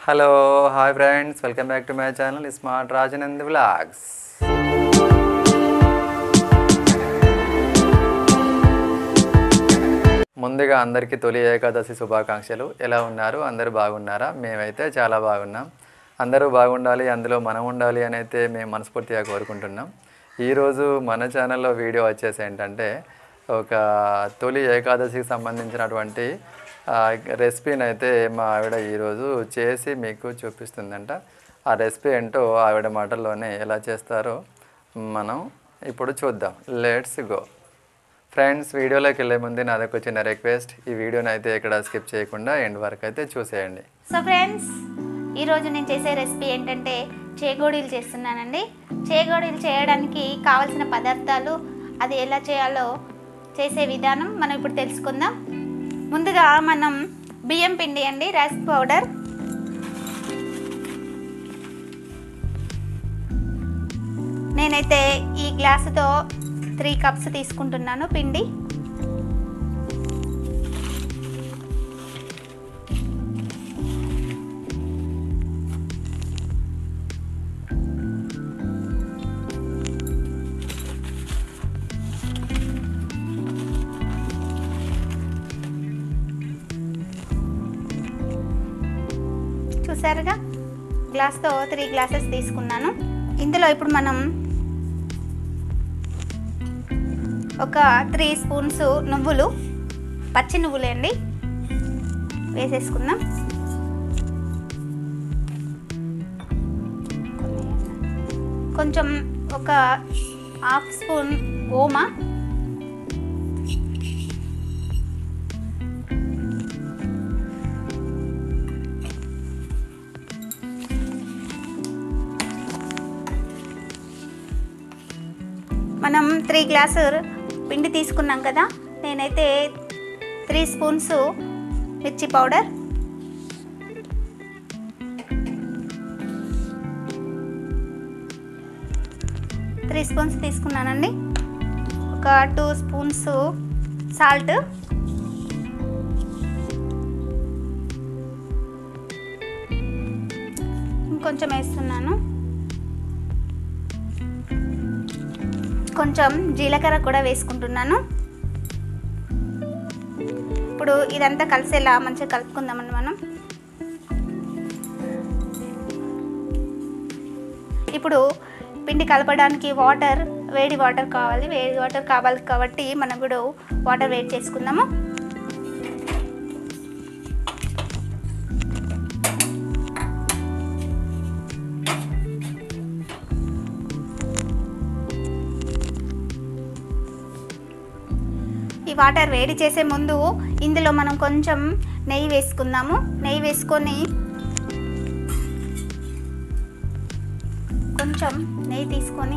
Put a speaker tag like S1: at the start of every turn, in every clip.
S1: hello hi friends welcome back to my channel smart Rajanand vlogs ముందుగా అందరికీ తొలి ఏకాదశి శుభాకాంక్షలు ఎలా ఉన్నారు అందరూ బాగున్నారా మేమైతే చాలా బాగున్నాం అందరూ బాగుండాలి అందులో మనం ఉండాలి అని అయితే మేము మనస్ఫూర్తిగా కోరుకుంటున్నాం ఈరోజు మన ఛానల్లో వీడియో వచ్చేసి ఏంటంటే ఒక తొలి ఏకాదశికి సంబంధించినటువంటి ఆ, రెసిపీని అయితే మా ఆవిడ ఈరోజు చేసి మీకు చూపిస్తుందంట ఆ రెసిపీ ఏంటో ఆవిడ మాటల్లోనే ఎలా చేస్తారో మనం ఇప్పుడు చూద్దాం లెట్స్ గో ఫ్రెండ్స్ వీడియోలోకి వెళ్ళే ముందు నాదొక చిన్న రిక్వెస్ట్ ఈ వీడియోని అయితే ఇక్కడ స్కిప్ చేయకుండా ఎండ్ వరకు అయితే చూసేయండి
S2: సో ఫ్రెండ్స్ ఈరోజు నేను చేసే రెసిపీ ఏంటంటే చేగోడీలు చేస్తున్నానండి చేగోడీలు చేయడానికి కావలసిన పదార్థాలు అది ఎలా చేయాలో చేసే విధానం మనం ఇప్పుడు తెలుసుకుందాం ముందుగా మనం బియ్యం పిండి అండి రైస్ పౌడర్ నేనైతే ఈ గ్లాసుతో త్రీ కప్స్ తీసుకుంటున్నాను పిండి చూసారుగా గ్లాస్తో త్రీ గ్లాసెస్ తీసుకున్నాను ఇందులో ఇప్పుడు మనం ఒక త్రీ స్పూన్స్ నువ్వులు పచ్చి నువ్వులే అండి వేసేసుకుందాం కొంచెం ఒక హాఫ్ స్పూన్ ఓమా మనం త్రీ గ్లాసు పిండి తీసుకున్నాం కదా నేనైతే త్రీ స్పూన్స్ మిర్చి పౌడర్ త్రీ స్పూన్స్ తీసుకున్నానండి ఒక టూ స్పూన్స్ సాల్ట్ ఇంకొంచెం వేస్తున్నాను కొంచెం జీలకర్ర కూడా వేసుకుంటున్నాను ఇప్పుడు ఇదంతా కలిసేలా మంచిగా కలుపుకుందామండి మనం ఇప్పుడు పిండి కలపడానికి వాటర్ వేడి వాటర్ కావాలి వేడి వాటర్ కావాలి కాబట్టి మనం కూడా వాటర్ వేడి చేసుకుందాము ఈ వాటర్ వేడి చేసే ముందు ఇందులో మనం కొంచెం నెయ్యి వేసుకుందాము నెయ్యి వేసుకొని కొంచెం నెయ్యి తీసుకొని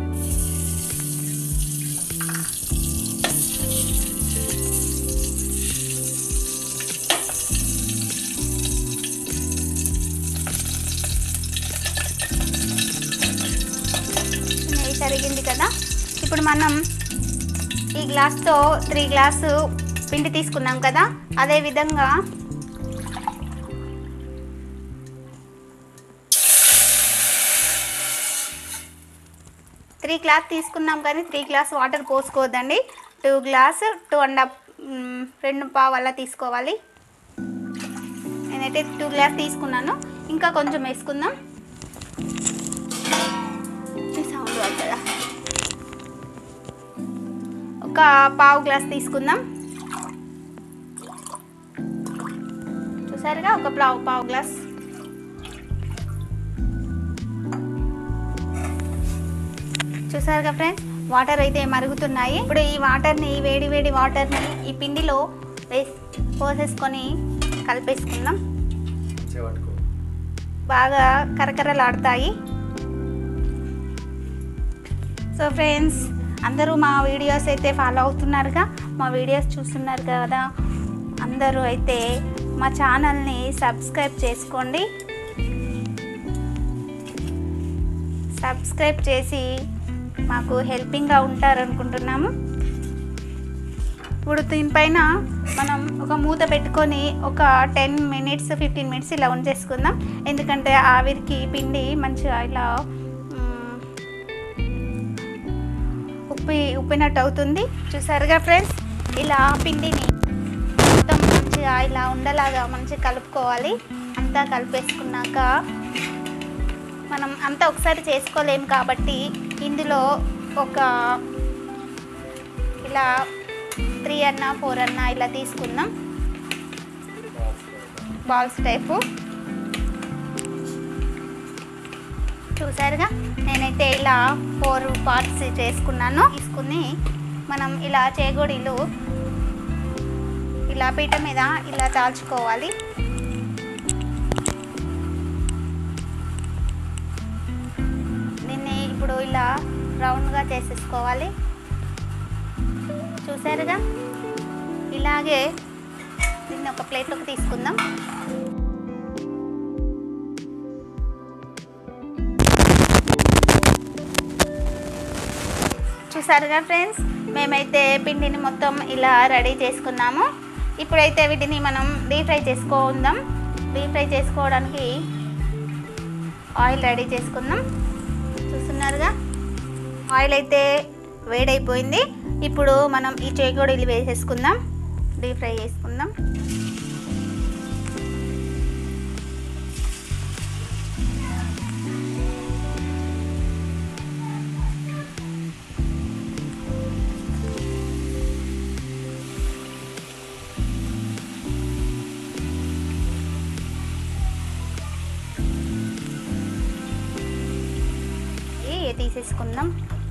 S2: నెయ్యి కరిగింది కదా ఇప్పుడు మనం ఈ గ్లాస్తో త్రీ గ్లాసు పిండి తీసుకున్నాం కదా అదే విధంగా త్రీ గ్లాస్ తీసుకున్నాం కానీ త్రీ గ్లాస్ వాటర్ పోసుకోవద్దండి two glass two and half మ్, రెండు పావు అలా తీసుకోవాలి నేనైతే టూ గ్లాస్ తీసుకున్నాను ఇంకా కొంచెం వేసుకుందాం ఈ సౌండ్ వస్తుందా ఒక పావు గ్లాస్ తీసుకుందాం చూసారుగా ఒక పావు పావు గ్లాస్ చూసారుగా ఫ్రెండ్స్ వాటర్ అయితే మరుగుతున్నాయి ఇప్పుడు ఈ వాటర్ని వేడి వేడి వాటర్ని ఈ పిండిలో వేసి పోసేసుకొని కలిపేసుకుందాం బాగా కరకరలాడతాయి సో ఫ్రెండ్స్ అందరూ మా వీడియోస్ అయితే ఫాలో అవుతున్నారుగా మా వీడియోస్ చూస్తున్నారు కదా అందరూ అయితే మా ఛానల్ని సబ్స్క్రైబ్ చేసుకోండి సబ్స్క్రైబ్ చేసి మాకు హెల్పింగ్గా ఉంటారనుకుంటున్నాము ఇప్పుడు దీనిపైన మనం ఒక మూత పెట్టుకొని ఒక టెన్ మినిట్స్ ఫిఫ్టీన్ మినిట్స్ ఇలా ఉంచేసుకుందాం ఎందుకంటే ఆవిరికి పిండి మంచిగా ఇలా మ్, ఉప్పి ఉప్పినట్టు అవుతుంది చూసారుగా ఫ్రెండ్స్ ఇలా పిండిని మొత్తం మంచిగా ఇలా ఉండలాగా మంచిగా కలుపుకోవాలి అంతా కలిపేసుకున్నాక మనం అంతా ఒకసారి చేసుకోలేము కాబట్టి ఇందులో ఒక ఇలా త్రీ అన్న ఫోర్ అన్న ఇలా తీసుకుందాం బాల్స్ టైపు చూసారుగా నేనైతే ఇలా ఫోర్ పార్ట్స్ చేసుకున్నాను తీసుకుని మనం ఇలా చేగోడీలు ఇలా పీట మీద ఇలా దాల్చుకోవాలి దీన్ని ఇప్పుడు ఇలా రౌండ్గా చేసేసుకోవాలి చూసారుగా ఇలాగే దీన్ని ఒక ప్లేట్లోకి తీసుకుందాం చూసారుగా ఫ్రెండ్స్ మేమైతే పిండిని మొత్తం ఇలా రెడీ చేసుకున్నాము ఇప్పుడైతే వీటిని మనం డీప్ ఫ్రై చేసుకుందాం డీప్ ఫ్రై చేసుకోవడానికి ఆయిల్ రెడీ చేసుకుందాం చూస్తున్నారుగా ఆయిల్ అయితే వేడైపోయింది ఇప్పుడు మనం ఈ చేగోడీలు వేసేసుకుందాం డీప్ ఫ్రై చేసుకుందాం ఇవి తీసేసుకుందాం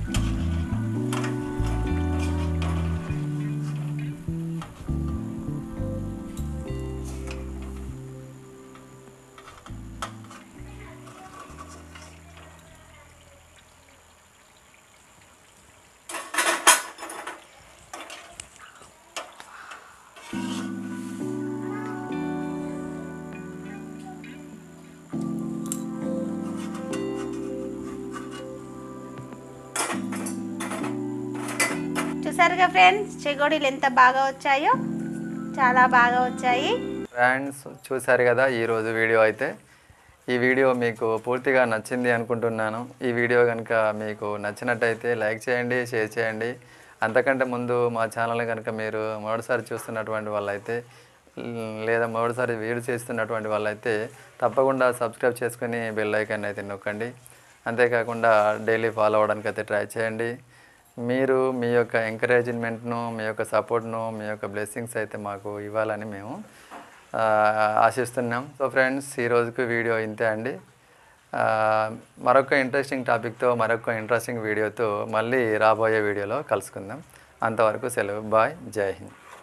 S2: చూసారుగా ఫ్రెండ్స్ చెగోడీలు ఎంత బాగా వచ్చాయో చాలా బాగా వచ్చాయి
S1: ఫ్రెండ్స్ చూశారు కదా ఈరోజు వీడియో అయితే ఈ వీడియో మీకు పూర్తిగా నచ్చింది అనుకుంటున్నాను ఈ వీడియో కనుక మీకు నచ్చినట్టయితే లైక్ చేయండి షేర్ చేయండి అంతకంటే ముందు మా ఛానల్ కనుక మీరు మొదటిసారి చూస్తున్నటువంటి వాళ్ళైతే ల్- లేదా మొదటిసారి వీడియో చేస్తున్నటువంటి వాళ్ళైతే తప్పకుండా సబ్స్క్రైబ్ చేసుకుని బెల్ ఐకాన్ అయితే నొక్కండి అంతేకాకుండా డైలీ ఫాలో అవ్వడానికి అయితే ట్రై చేయండి మీరు మీ యొక్క ఎంకరేజ్మెంట్ను మీ యొక్క సపోర్ట్ను మీ యొక్క బ్లెస్సింగ్స్ అయితే మాకు ఇవ్వాలని మేము ఆ, ఆశిస్తున్నాం సో ఫ్రెండ్స్ ఈ రోజుకు వీడియో ఇంతే అండి ఆ, మరొక ఇంట్రెస్టింగ్ టాపిక్తో మరొక ఇంట్రెస్టింగ్ వీడియోతో మళ్ళీ రాబోయే వీడియోలో కలుసుకుందాం అంతవరకు సెలవు బాయ్ జై హింద్